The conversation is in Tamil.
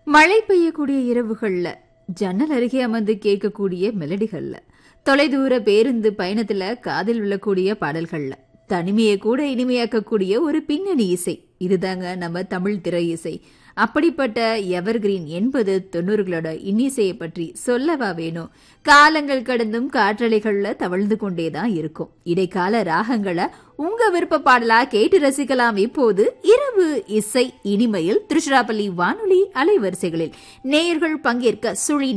மழை பெய்யக்கூடிய இரவுகள்ல ஜன்னல் அருகே அமர்ந்து கேட்கக்கூடிய மெலடிகள்ல தொலைதூர பேருந்து பயணத்துல காதில் விழக்கூடிய பாடல்கள்ல தனிமையை கூட இனிமையாக்கக்கூடிய ஒரு பின்னணி இசை இதுதாங்க நம்ம தமிழ் திரை இசை அப்படிப்பட்ட எவர்கிரீன் எண்பது தொண்ணூறுகளோட இன்னிசையை பற்றி சொல்லவா வேணும் காலங்கள் கடந்தும் காற்றலைகள்ல தவழ்ந்து கொண்டேதான் இருக்கும் இடைக்கால ராகங்களை உங்க விருப்ப பாடலா கேட்டு ரசிக்கலாம் இப்போது இரவு இசை இனிமையில் திருச்சிராப்பள்ளி வானொலி அலைவரிசைகளில் நேயர்கள் பங்கேற்க சுழி